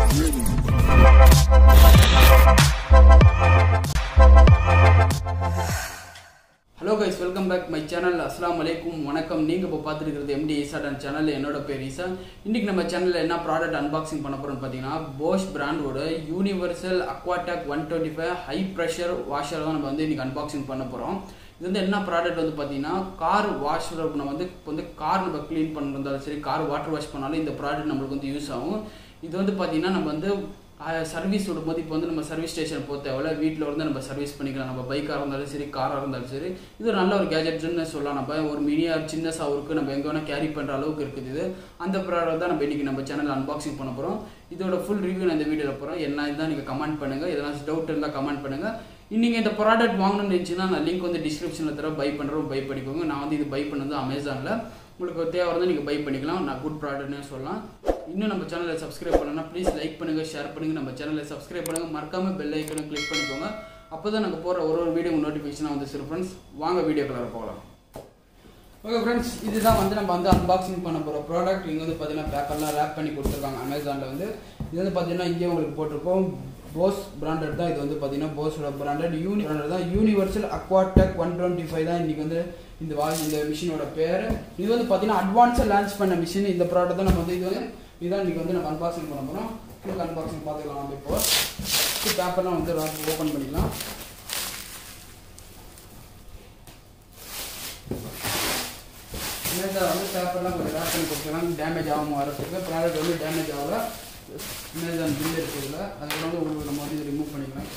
hello guys welcome back my channel அஸ்லாம் வலைக்கும் வணக்கம் நீங்கள் இப்போ பார்த்துருக்கிறது எம்டி ஈசாடன் சேனல் என்னோட பேர் ஈசா இன்னைக்கு நம்ம சேனலில் என்ன ப்ராடக்ட் அன்பாக்சிங் பண்ண போகிறோம்னு பார்த்தீங்கன்னா போஷ் பிராண்டோட universal Aquatech one twenty five high pressure washer தான் நம்ம வந்து இன்னைக்கு அன்பாக்சிங் பண்ண போகிறோம் இது வந்து என்ன ப்ராடக்ட் வந்து பார்த்தீங்கன்னா கார் வாஷ் நம்ம வந்து இப்போ வந்து கார் நம்ம க்ளீன் பண்ணுறதாலும் சரி கார் வாட்டர் வாஷ் பண்ணாலும் இந்த ப்ராடக்ட் நம்மளுக்கு வந்து யூஸ் ஆகும் இது வந்து பார்த்தீங்கன்னா நம்ம வந்து சர்வீஸ் விடும்போது இப்போ வந்து நம்ம சர்வீஸ் ஸ்டேஷன் போக தேவையில்ல வீட்டில் வந்து நம்ம சர்வீஸ் பண்ணிக்கலாம் நம்ம பைக்காக இருந்தாலும் சரி காராக இருந்தாலும் சரி இது ஒரு நல்ல ஒரு கேஜெட்னு சொல்லலாம் நம்ம ஒரு மினியாக சின்ன சவுருக்கு நம்ம எங்கே வேணால் கேரி பண்ணுற அளவுக்கு இருக்குது இது அந்த ப்ராடக்ட் தான் நம்ம இன்றைக்கி நம்ம சேனல் அன்பாக்சிங் பண்ண போகிறோம் இதோட ஃபுல் ரிவ்யூ நான் இந்த வீடியோவில் போகிறோம் என்ன இதுதான் நீங்கள் கமெண்ட் பண்ணுங்கள் எதனா டவுட் இருந்தால் கமெண்ட் பண்ணுங்கள் நீங்கள் இந்த ப்ராடக்ட் வாங்கணும்னு நினச்சிங்கன்னா நான் லிங்க் வந்து டிஸ்கிரிப்ஷனில் தர பை பண்ணுறோம் பை பண்ணிக்கோங்க நான் வந்து இது பை பண்ணது அமேசானில் உங்களுக்கு தேவை இருந்தால் நீங்கள் பை பண்ணிக்கலாம் நான் குட் ப்ராடக்ட்னே சொல்லலாம் இன்னும் நம்ம சேனலை சப்ஸ்கிரைப் பண்ணலன்னா ப்ளீஸ் லைக் பண்ணுங்கள் ஷேர் பண்ணுங்கள் நம்ம சேனலை சப்ஸ்கிரைப் பண்ணுங்கள் மறக்காமல் பெல் ஐக்கனும் கிளிக் பண்ணிக்கோங்க அப்போ தான் நாங்கள் போகிற ஒரு ஒரு வீடியோ நோட்டிஃபிகேஷனாக வந்து சரி ஃப்ரெண்ட்ஸ் வாங்க வீடியோ கலர் போகலாம் ஓகே ஃப்ரெண்ட்ஸ் இதுதான் வந்து நம்ம வந்து அன்பாக்சிங் பண்ண போகிற ப்ராடக்ட் இங்கே வந்து பார்த்தீங்கன்னா பேப்பர்லாம் ரேப் பண்ணி கொடுத்துருக்காங்க அமேசானில் வந்து இது வந்து பார்த்தீங்கன்னா இங்கே உங்களுக்கு போட்டிருக்கோம் போஸ் பிராண்டட் தான் இது வந்து பார்த்தீங்கன்னா போஸோட பிராண்டட் யூனி பிராண்டட் தான் universal Aquatech one twenty five தான் இன்றைக்கி வந்து இந்த வா இந்த மிஷினோட பேர் இது வந்து பார்த்தீங்கன்னா அட்வான்ஸாக லான்ச் பண்ண மிஷின் இந்த ப்ராடக்ட் தான் நம்ம வந்து இது வந்து இதுதான் இன்றைக்கி வந்து நம்ம அன்பாக்சிங் பண்ண போகிறோம் இதுக்கு அன்பாக்சிங் பார்த்துக்கலாம் நம்ம இப்போ பேப்பர்லாம் வந்து ஓப்பன் பண்ணிக்கலாம் இமேஜாக வந்து பேப்பர்லாம் கொஞ்சம் ரேப் பண்ணி கொடுத்துக்கலாம் டேமேஜ் ஆகாமல் வரதுக்கு ப்ராடக்ட் வந்து டேமேஜ் ஆகல இமேஜான் பில் இருக்குதுல அதுக்கு வந்து உங்களுக்கு நம்ம வந்து ரிமூவ் பண்ணிக்கலாம்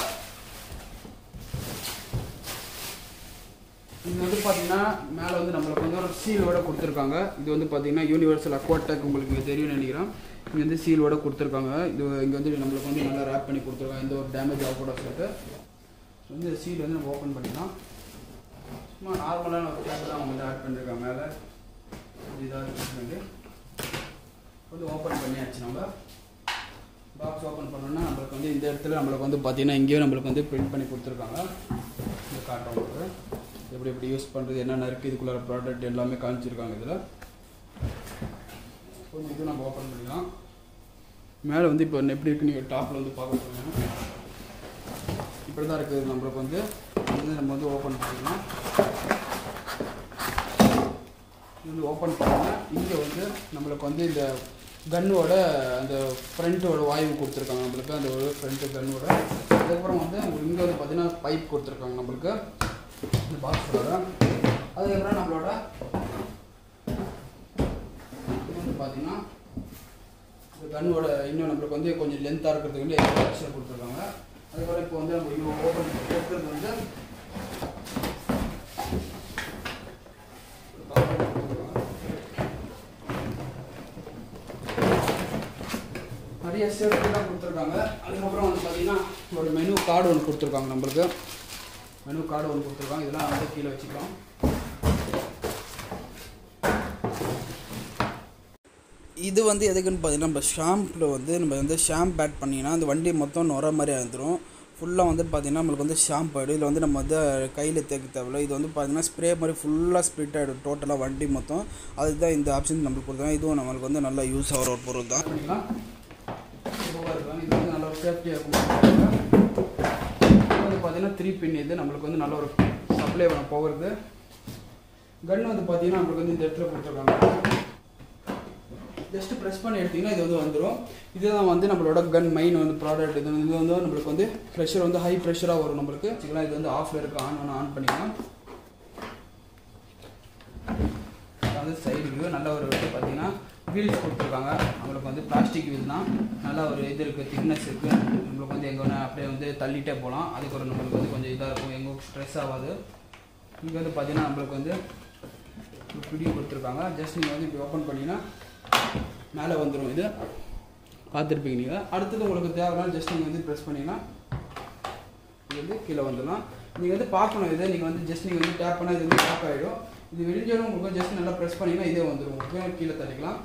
இது வந்து பார்த்தீங்கன்னா மேலே வந்து நம்மளுக்கு வந்து ஒரு சீலோட கொடுத்துருக்காங்க இது வந்து பார்த்தீங்கன்னா யூனிவர்சல் அக்வாடெக் உங்களுக்கு இங்கே தெரியும்னு நினைக்கிறேன் இங்கே வந்து சீலோட கொடுத்துருக்காங்க இது இங்கே வந்து நம்மளுக்கு வந்து நல்லா ரேப் பண்ணி கொடுத்துருக்காங்க எந்த ஒரு டேமேஜ் ஆகக்கூடாது சொல்லிட்டு வந்து சீல் வந்து நம்ம ஓப்பன் பண்ணிக்கலாம் சும்மா நார்மலான ஒரு கேப் தான் அவங்க வந்து ஆட் பண்ணியிருக்காங்க மேலே இதாக இருக்குது வந்து ஓப்பன் பண்ணியாச்சு நம்ம பாக்ஸ் ஓப்பன் பண்ணோன்னா நம்மளுக்கு வந்து இந்த இடத்துல நம்மளுக்கு வந்து பார்த்தீங்கன்னா இங்கேயும் நம்மளுக்கு வந்து பிரிண்ட் பண்ணி கொடுத்துருக்காங்க இந்த காட்டுறோம் உங்களுக்கு எப்படி எப்படி யூஸ் பண்ணுறது என்னென்ன இருக்குது இதுக்குள்ள ப்ராடக்ட் எல்லாமே காமிச்சிருக்காங்க இதில் கொஞ்சம் இது நம்ம ஓப்பன் பண்ணிக்கலாம் மேலே வந்து இப்போ எப்படி இருக்கு நீங்கள் டாப்பில் வந்து பார்க்க போகிறீங்க இப்படி தான் இருக்குது நம்மளுக்கு வந்து வந்து நம்ம வந்து ஓப்பன் பண்ணிக்கலாம் இது வந்து ஓப்பன் பண்ணால் இங்கே வந்து நம்மளுக்கு வந்து இந்த கன்னோட அந்த ஃப்ரண்ட்டோட வாயு கொடுத்துருக்காங்க நம்மளுக்கு அந்த ஒரு ஃப்ரண்ட்டு கன்னோட அதுக்கப்புறம் வந்து இங்கே வந்து பார்த்தீங்கன்னா பைப் கொடுத்துருக்காங்க நம்மளுக்கு இந்த பாக்ஸோட அதுக்கப்புறம் நம்மளோட இது வந்து பார்த்தீங்கன்னா இந்த கன்னோட இன்னும் நம்மளுக்கு வந்து கொஞ்சம் லென்த்தாக இருக்கிறதுக்கு வந்து எக்ஸ்ட்ரா கொடுத்துருக்காங்க அதுக்கப்புறம் இப்போ வந்து நம்ம இன்னும் ஓப்பன் இருக்கிறது வந்து நிறைய சேஃப்டிலாம் கொடுத்துருக்காங்க அதுக்கப்புறம் வந்து பார்த்தீங்கன்னா ஒரு மெனு கார்டு ஒன்று கொடுத்துருக்காங்க நம்மளுக்கு மெனு கார்டு ஒன்று கொடுத்துருக்காங்க இதெல்லாம் வந்து கீழே வச்சுக்கலாம் இது வந்து எதுக்குன்னு பார்த்தீங்கன்னா நம்ம ஷாம்பில் வந்து நம்ம வந்து ஷாம்பு ஆட் பண்ணிங்கன்னா அந்த வண்டி மொத்தம் நுர மாதிரி வந்துடும் ஃபுல்லாக வந்து பார்த்திங்கன்னா நம்மளுக்கு வந்து ஷாம்பு ஆகிடும் இதில் வந்து நம்ம வந்து கையில் தேக்க தேவையில்ல இது வந்து பார்த்திங்கன்னா ஸ்ப்ரே மாதிரி ஃபுல்லாக ஸ்ப்ரிட் ஆகிடும் டோட்டலாக வண்டி மொத்தம் அதுதான் இந்த ஆப்ஷன் நம்மளுக்கு கொடுத்தாங்க இதுவும் நம்மளுக்கு வந்து நல்லா யூஸ் ஆகிற ஒரு பொருள் தான் பண்ணிக்கலாம் இது வந்து நல்ல ஒரு சேஃப்டியாக இருக்கும் வந்து பார்த்தீங்கன்னா த்ரீ பின் இது நம்மளுக்கு வந்து நல்ல ஒரு சப்ளை பண்ண போகிறது கன் வந்து பார்த்தீங்கன்னா நம்மளுக்கு வந்து இந்த இடத்துல கொடுத்துருக்காங்க ஜஸ்ட் ப்ரெஸ் பண்ணி எடுத்திங்கன்னா இது வந்து வந்துடும் இதுதான் வந்து நம்மளோட கன் மெயின் வந்து ப்ராடக்ட் இது வந்து வந்து நம்மளுக்கு வந்து ப்ரெஷர் வந்து ஹை ப்ரெஷராக வரும் நம்மளுக்கு வச்சுக்கலாம் இது வந்து ஆஃபில் இருக்குது ஆன் ஒன்று ஆன் பண்ணிக்கலாம் வந்து சைடு வியூ நல்ல ஒரு பார்த்தீங்கன்னா வீல்ஸ் கொடுத்துருக்காங்க நம்மளுக்கு வந்து பிளாஸ்டிக் வீல் தான் நல்லா ஒரு இது இருக்குது திக்னஸ் இருக்குது நம்மளுக்கு வந்து எங்கே வேணால் அப்படியே வந்து தள்ளிட்டே போகலாம் அதுக்கு ஒரு நம்மளுக்கு வந்து கொஞ்சம் இதாக இருக்கும் எங்கே ஸ்ட்ரெஸ் ஆகாது இங்கே வந்து பார்த்தீங்கன்னா நம்மளுக்கு வந்து ஒரு பிடி கொடுத்துருக்காங்க ஜஸ்ட் நீங்கள் வந்து இப்படி ஓப்பன் பண்ணிங்கன்னா மேலே வந்துடும் இது பார்த்துருப்பீங்க நீங்கள் அடுத்தது உங்களுக்கு தேவையான ஜஸ்ட் நீங்கள் வந்து ப்ரெஸ் பண்ணிங்கன்னா இது வந்து கீழே வந்துடலாம் நீங்கள் வந்து பார்க்கணும் இதை நீங்கள் வந்து ஜஸ்ட் நீங்கள் வந்து டேப் பண்ணால் இது வந்து லாக் ஆகிடும் இது விரிஞ்சாலும் உங்களுக்கு ஜஸ்ட் நல்லா ப்ரெஸ் பண்ணிங்கன்னா இதே வந்துடும் உங்களுக்கு கீழே தள்ளிக்கலாம்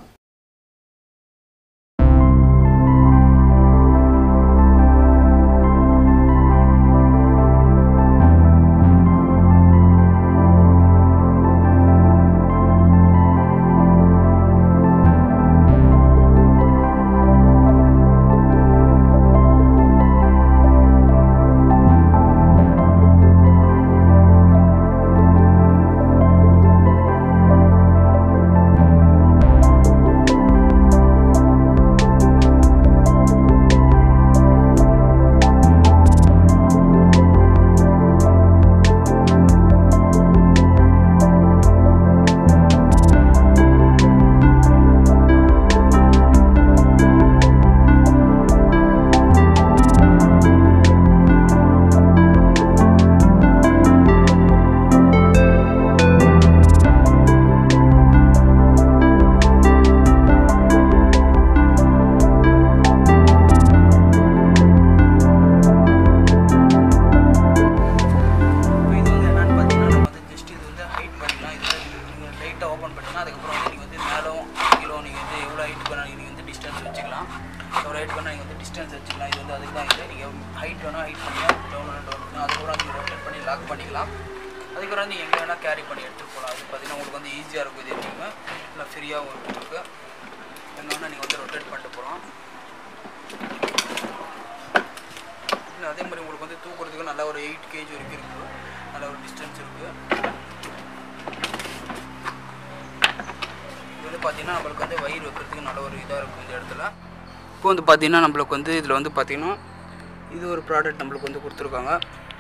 ஹைட் வேணால் நீங்கள் வந்து டிஸ்டன்ஸ் வச்சுக்கலாம் இது வந்து அதுக்கு தான் இது நீங்கள் ஹைட் வேணால் ஹைட் பண்ணிக்கலாம் டவுன் வேணால் டவுன் பண்ணலாம் அதுக்கப்புறம் நீங்கள் ரொட்டேட் பண்ணி லாக் பண்ணிக்கலாம் அதுக்கப்புறம் நீங்கள் எங்கே வேணால் கேரி பண்ணி எடுத்துகிட்டு போகலாம் அது பார்த்தீங்கன்னா உங்களுக்கு வந்து ஈஸியாக இருக்கும் இது எப்படிங்க இல்லை ஃப்ரீயாகவும் இருக்கும் உங்களுக்கு எங்கே வேணால் நீங்கள் வந்து ரொட்டேட் பண்ணிட்டு போகலாம் இல்லை அதே மாதிரி உங்களுக்கு வந்து தூக்குறதுக்கு நல்ல ஒரு எயிட் கேஜி வரைக்கும் இருக்குது நல்ல ஒரு டிஸ்டன்ஸ் இருக்குது இது வந்து பார்த்தீங்கன்னா நம்மளுக்கு வந்து வயிறு வைக்கிறதுக்கு நல்ல ஒரு இதாக இருக்கும் இந்த இடத்துல இப்போ வந்து பார்த்தீங்கன்னா நம்மளுக்கு வந்து இதில் வந்து பார்த்தீங்கன்னா இது ஒரு ப்ராடக்ட் நம்மளுக்கு வந்து கொடுத்துருக்காங்க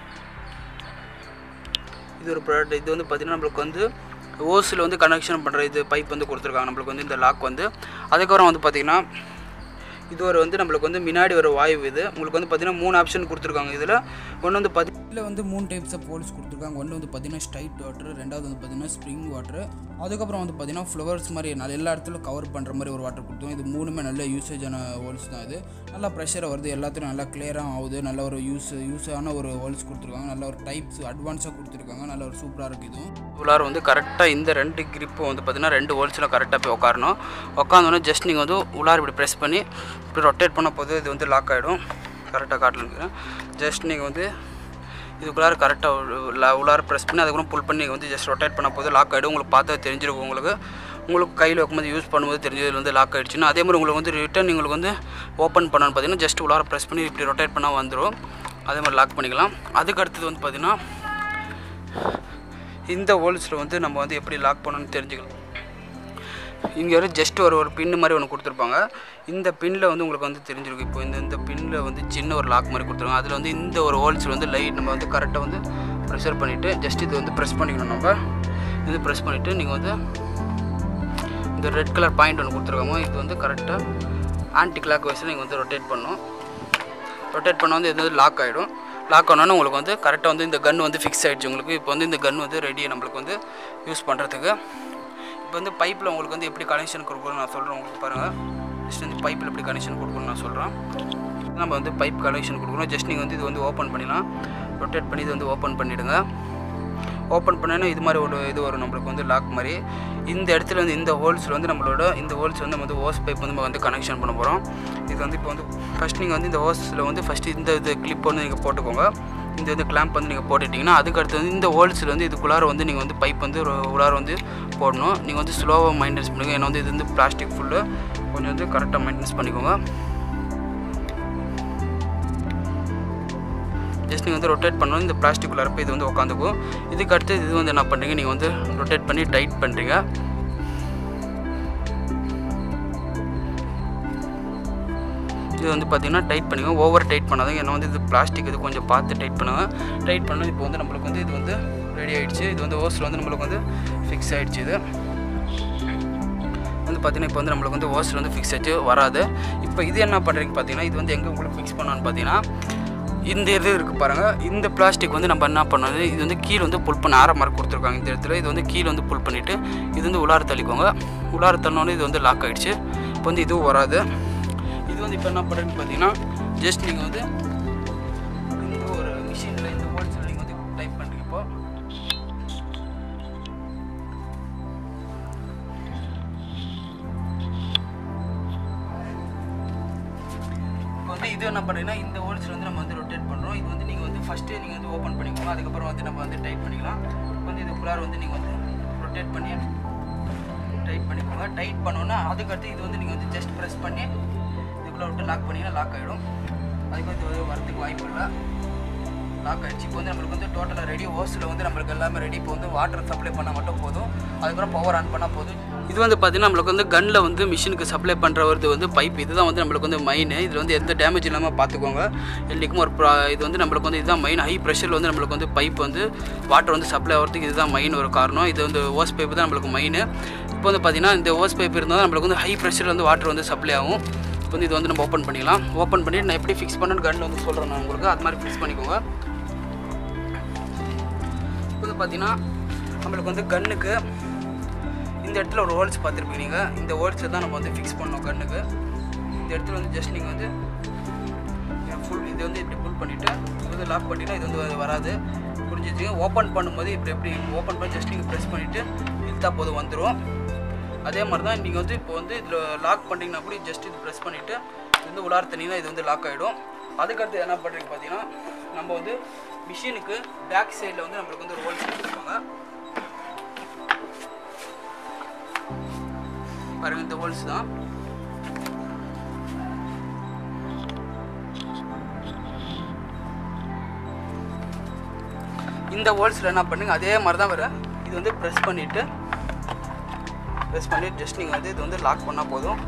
இது ஒரு ப்ராடக்ட் இது வந்து பார்த்தீங்கன்னா நம்மளுக்கு வந்து ஓஸில் வந்து கனெக்ஷன் பண்ணுற இது பைப் வந்து கொடுத்துருக்காங்க நம்மளுக்கு வந்து இந்த லாக் வந்து அதுக்கப்புறம் வந்து பார்த்திங்கன்னா இது ஒரு வந்து நம்மளுக்கு வந்து முன்னாடி ஒரு வாயு இது உங்களுக்கு வந்து பார்த்தீங்கன்னா மூணு ஆப்ஷன் கொடுத்துருக்காங்க இதில் ஒன்று வந்து பார்த்தி இதில் வந்து மூணு டைப்ஸ் ஆஃப் போல்ஸ் கொடுத்துருக்காங்க ஒன்று வந்து பார்த்தீங்கன்னா ஸ்ட்ரைட் வாட்டர் ரெண்டாவது வந்து பார்த்தீங்கன்னா ஸ்ப்ரிங் வாட்டர் அதுக்கப்புறம் வந்து பார்த்தீங்கன்னா ஃப்ளவர்ஸ் மாதிரி நல்ல எல்லா இடத்துலையும் கவர் பண்ணுற மாதிரி ஒரு வாட்டர் கொடுத்தோம் இது மூணுமே நல்ல யூசேஜான ஹோல்ஸ் தான் இது நல்லா ப்ரெஷர் வருது எல்லாத்துலையும் நல்லா கிளியராக ஆகுது நல்ல ஒரு யூஸ் யூஸான ஒரு ஹோல்ஸ் கொடுத்துருக்காங்க நல்ல ஒரு டைப்ஸ் அட்வான்ஸாக கொடுத்துருக்காங்க நல்ல ஒரு சூப்பராக இருக்குது இதுவும் உள்ளார வந்து கரெக்டாக இந்த ரெண்டு கிரிப்பும் வந்து பார்த்தீங்கன்னா ரெண்டு ஹோல்ஸில் கரெக்டாக போய் உட்காரணும் உட்காந்தோன்னே ஜஸ்ட் நீங்கள் வந்து உள்ளார இப்படி ப்ரெஸ் பண்ணி இப்படி ரொட்டேட் பண்ண போது இது வந்து லாக் ஆகிடும் கரெக்டாக காட்டலுங்கிறேன் ஜஸ்ட் நீங்கள் வந்து இதுக்குள்ளார கரெக்டாக உள்ளார ப்ரெஸ் பண்ணி அதுக்கப்புறம் புல் பண்ணி வந்து ஜஸ்ட் ரொட்டேட் பண்ண போது லாக் ஆகிடும் உங்களுக்கு பார்த்தா தெரிஞ்சிருக்கும் உங்களுக்கு உங்களுக்கு கையில் வைக்கும்போது யூஸ் பண்ணும்போது தெரிஞ்சது வந்து லாக் ஆகிடுச்சுன்னா அதே மாதிரி உங்களுக்கு வந்து ரிட்டன் உங்களுக்கு வந்து ஓப்பன் பண்ணணும்னு பார்த்தீங்கன்னா ஜஸ்ட் உள்ளார ப்ரெஸ் பண்ணி இப்படி ரொட்டேட் பண்ணால் வந்துடும் அதே மாதிரி லாக் பண்ணிக்கலாம் அதுக்கு அடுத்தது வந்து பார்த்திங்கன்னா இந்த ஹோல்ஸில் வந்து நம்ம வந்து எப்படி லாக் பண்ணணும்னு தெரிஞ்சுக்கலாம் இங்கே ஒரு ஜஸ்ட் ஒரு ஒரு பின்னு மாதிரி ஒன்று கொடுத்துருப்பாங்க இந்த பின்னில் வந்து உங்களுக்கு வந்து தெரிஞ்சிருக்கும் இப்போ இந்த இந்த பின்னில் வந்து சின்ன ஒரு லாக் மாதிரி கொடுத்துருக்காங்க அதில் வந்து இந்த ஒரு ஹோல்ஸில் வந்து லைட் நம்ம வந்து கரெக்டாக வந்து ப்ரெஷர் பண்ணிவிட்டு ஜஸ்ட் இது வந்து ப்ரெஸ் பண்ணிக்கணும் நம்ம இது ப்ரெஸ் பண்ணிவிட்டு நீங்கள் வந்து இந்த ரெட் கலர் பாயிண்ட் ஒன்று கொடுத்துருக்காங்க இது வந்து கரெக்டாக ஆன்டி கிளாக் வைஸில் நீங்கள் வந்து ரொட்டேட் பண்ணணும் ரொட்டேட் பண்ண வந்து இது வந்து லாக் ஆகிடும் லாக் ஆனோன்னு உங்களுக்கு வந்து கரெக்டாக வந்து இந்த கன் வந்து ஃபிக்ஸ் ஆகிடுச்சு உங்களுக்கு இப்போ வந்து இந்த கன் வந்து ரெடி நம்மளுக்கு வந்து யூஸ் பண்ணுறதுக்கு இப்போ வந்து பைப்பில் உங்களுக்கு வந்து எப்படி கனெக்ஷன் கொடுக்கணும்னு நான் சொல்கிறேன் உங்களுக்கு பாருங்கள் ஜஸ்ட் வந்து பைப்பில் எப்படி கனெக்ஷன் கொடுக்கணும்னு நான் சொல்கிறேன் நம்ம வந்து பைப் கனெக்ஷன் கொடுக்கணும் ஜஸ்ட் நீங்கள் வந்து இது வந்து ஓப்பன் பண்ணிடலாம் ரொட்டேட் பண்ணி இது வந்து ஓப்பன் பண்ணிவிடுங்க ஓப்பன் பண்ணேன்னா இது மாதிரி ஒரு இது வரும் நம்மளுக்கு வந்து லாக் மாதிரி இந்த இடத்துல வந்து இந்த ஹோல்ஸில் வந்து நம்மளோட இந்த ஹோல்ஸ் வந்து நம்ம வந்து ஹோஸ் பைப் வந்து நம்ம வந்து கனெக்ஷன் பண்ண போகிறோம் இது வந்து இப்போ வந்து ஃபஸ்ட் நீங்கள் வந்து இந்த ஹோஸில் வந்து ஃபஸ்ட்டு இந்த இது கிளிப் வந்து நீங்கள் போட்டுக்கோங்க இந்த இது கிளாம்ப் வந்து நீங்கள் போட்டுட்டிங்கன்னா அதுக்கு அடுத்து வந்து இந்த ஹோல்ஸில் வந்து இதுக்குள்ளார வந்து நீங்கள் வந்து பைப் வந்து ஒரு உள்ளார வந்து போடணும் நீங்கள் வந்து ஸ்லோவாக மெயின்டெனன்ஸ் பண்ணுங்கள் ஏன்னா வந்து இது வந்து பிளாஸ்டிக் ஃபுல்லு கொஞ்சம் வந்து கரெக்டாக மெயின்டெனன்ஸ் பண்ணிக்கோங்க ஜஸ்ட் நீங்கள் வந்து ரொட்டேட் பண்ணணும் இந்த பிளாஸ்டிக் உள்ளார போய் இது வந்து உட்காந்துக்கும் இதுக்கு அடுத்து இது வந்து என்ன பண்ணுறீங்க நீங்கள் வந்து ரொட்டேட் பண்ணி டைட் பண்ணுறீங்க இது வந்து பார்த்தீங்கன்னா டைட் பண்ணுங்க ஓவர் டைட் பண்ணாதீங்க ஏன்னா வந்து இது பிளாஸ்டிக் இது கொஞ்சம் பார்த்து டைட் பண்ணுங்க டைட் பண்ணால் இப்போ வந்து நம்மளுக்கு வந்து இது வந்து ரெடி ஆகிடுச்சு இது வந்து ஓஸில் வந்து நம்மளுக்கு வந்து ஃபிக்ஸ் ஆகிடுச்சு இது வந்து பார்த்தீங்கன்னா இப்போ வந்து நம்மளுக்கு வந்து ஓஸில் வந்து ஃபிக்ஸ் ஆச்சு வராது இப்போ இது என்ன பண்ணுறீங்க பார்த்தீங்கன்னா இது வந்து எங்கே உங்களுக்கு ஃபிக்ஸ் பண்ணான்னு பார்த்தீங்கன்னா இந்த இது இருக்குது பாருங்கள் இந்த பிளாஸ்டிக் வந்து நம்ம என்ன பண்ணது இது வந்து கீழே வந்து புல் பண்ண ஆர மார்க் கொடுத்துருக்காங்க இந்த இடத்துல இது வந்து கீழே வந்து புல் பண்ணிவிட்டு இது வந்து உள்ளார தள்ளிக்கோங்க உள்ளார தள்ளோன்னே இது வந்து லாக் ஆகிடுச்சு இப்போ வந்து இதுவும் வராது இது வந்து இப்போ என்ன பண்ணுறதுன்னு பார்த்தீங்கன்னா ஜஸ்ட் நீங்கள் வந்து இந்த ஒரு மிஷினில் இந்த ஹோல்ஸில் நீங்கள் வந்து டைப் பண்ணுறீங்க இப்போ இப்போ வந்து இது என்ன பண்ணுறீங்கன்னா இந்த ஹோல்ஸில் வந்து நம்ம வந்து ரொட்டேட் பண்ணுறோம் இது வந்து நீங்கள் வந்து ஃபஸ்ட்டு நீங்கள் வந்து ஓப்பன் பண்ணிக்கோங்க அதுக்கப்புறம் வந்து நம்ம வந்து டைட் பண்ணிக்கலாம் இப்போ வந்து இதுக்குள்ளார வந்து நீங்கள் வந்து ரொட்டேட் பண்ணி டைட் பண்ணிக்கோங்க டைட் பண்ணோன்னா அதுக்கடுத்து இது வந்து நீங்கள் வந்து ஜஸ்ட் ப்ரெஸ் பண்ணி இதுக்குள்ளே விட்டு லாக் பண்ணிங்கன்னா லாக் ஆகிடும் அதுக்கு வந்து இது வரதுக்கு வாய்ப்பு இல்லை லாக் ஆகிடுச்சு இப்போ வந்து நம்மளுக்கு வந்து டோட்டலாக ரெடி ஓஸில் வந்து நம்மளுக்கு எல்லாமே ரெடி இப்போ வந்து வாட்டர் சப்ளை பண்ணால் மட்டும் போதும் அதுக்கப்புறம் பவர் ஆன் பண்ணால் போதும் இது வந்து பார்த்தீங்கன்னா நம்மளுக்கு வந்து கன்னில் வந்து மிஷினுக்கு சப்ளை பண்ணுறது வந்து பைப் இதுதான் வந்து நம்மளுக்கு வந்து மெயின் இதில் வந்து எந்த டேமேஜ் இல்லாமல் பார்த்துக்கோங்க என்றைக்கும் ஒரு ப்ரா இது வந்து நம்மளுக்கு வந்து இதுதான் மெயின் ஹை ப்ரெஷரில் வந்து நம்மளுக்கு வந்து பைப் வந்து வாட்டர் வந்து சப்ளை ஆகிறதுக்கு இதுதான் மெயின் ஒரு காரணம் இது வந்து ஓஸ் பைப் தான் நம்மளுக்கு மெயின் இப்போ வந்து பார்த்தீங்கன்னா இந்த ஓஸ் பைப் இருந்தால் நம்மளுக்கு வந்து ஹை ப்ரெஷரில் வந்து வாட்டர் வந்து சப்ளை ஆகும் இப்போ வந்து இது வந்து நம்ம ஓப்பன் பண்ணிக்கலாம் ஓப்பன் பண்ணிட்டு நான் எப்படி ஃபிக்ஸ் பண்ணணும்னு கன்னில் வந்து சொல்கிறேன் நான் உங்களுக்கு அது மாதிரி ஃபிக்ஸ் பண்ணிக்கோங்க இப்போ வந்து பார்த்தீங்கன்னா நம்மளுக்கு வந்து கன்னுக்கு இந்த இடத்துல ஒரு ஹோல்ஸ் பார்த்துருப்பீங்க நீங்கள் இந்த ஹோல்ஸை தான் நம்ம வந்து ஃபிக்ஸ் பண்ணோம் கன்னுக்கு இந்த இடத்துல வந்து ஜஸ்ட் நீங்கள் வந்து ஃபுல் இது வந்து இப்படி புல் பண்ணிவிட்டு இது வந்து லாக் பண்ணிட்டீங்கன்னா இது வந்து வராது புரிஞ்சிச்சு ஓப்பன் பண்ணும்போது இப்படி எப்படி ஓப்பன் பண்ணி ஜஸ்ட் நீங்கள் ப்ரெஸ் பண்ணிவிட்டு இழுத்தா போதும் வந்துடும் அதே மாதிரி தான் நீங்கள் வந்து இப்போ வந்து இதில் லாக் பண்ணிங்கன்னா கூட ஜஸ்ட் இது ப்ரெஸ் பண்ணிவிட்டு இது வந்து உலார் தண்ணி தான் இது வந்து லாக் ஆகிடும் அதுக்கடுத்து என்ன பண்ணுறீங்க பார்த்தீங்கன்னா நம்ம வந்து மிஷினுக்கு பேக் சைடில் வந்து நம்மளுக்கு வந்து ஒரு ஹோல்ஸ் கொடுத்துருப்பாங்க பாருங்க இந்த ஹோல்ஸ் தான் இந்த ஹோல்ஸில் என்ன பண்ணுங்க அதே மாதிரி தான் வர இது வந்து ப்ரெஸ் பண்ணிவிட்டு ப்ரெஸ் பண்ணிட்டு ஜஸ்ட் நீங்கள் வந்து இது வந்து லாக் பண்ணால் போதும்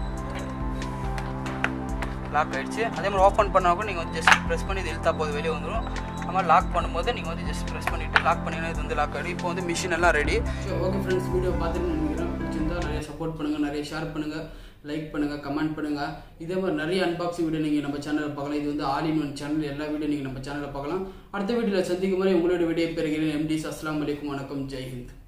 லாக் ஆகிடுச்சு அதே மாதிரி ஓப்பன் பண்ணால் கூட நீங்கள் வந்து ஜஸ்ட் ப்ரெஸ் பண்ணி இது இழுத்தா போதும் வெளியே வந்துடும் அது மாதிரி லாக் பண்ணும்போது நீங்கள் வந்து ஜஸ்ட் ப்ரெஸ் பண்ணிவிட்டு லாக் பண்ணிங்கன்னா இது வந்து லாக் ஆகிடும் இப்போ வந்து மிஷின் எல்லாம் ready so okay friends video பார்த்துட்டு நினைக்கிறேன் பிடிச்சிருந்தா நிறைய சப்போர்ட் பண்ணுங்கள் நிறைய ஷேர் பண்ணுங்கள் லைக் பண்ணுங்கள் கமெண்ட் பண்ணுங்கள் இதே மாதிரி நிறைய அன்பாக்சிங் வீடியோ நீங்கள் நம்ம சேனலில் பார்க்கலாம் இது வந்து ஆல் இன் ஒன் சேனல் எல்லா வீடியோ நீங்கள் நம்ம சேனலில் பார்க்கலாம் அடுத்த வீடியோவில் சந்திக்கும் மாதிரி உங்களோட வீடியோ பெறுகிறேன் எம்டிஸ் அஸ்லாம் வலைக்கும் வணக்கம் ஜெய் ஹிந்த்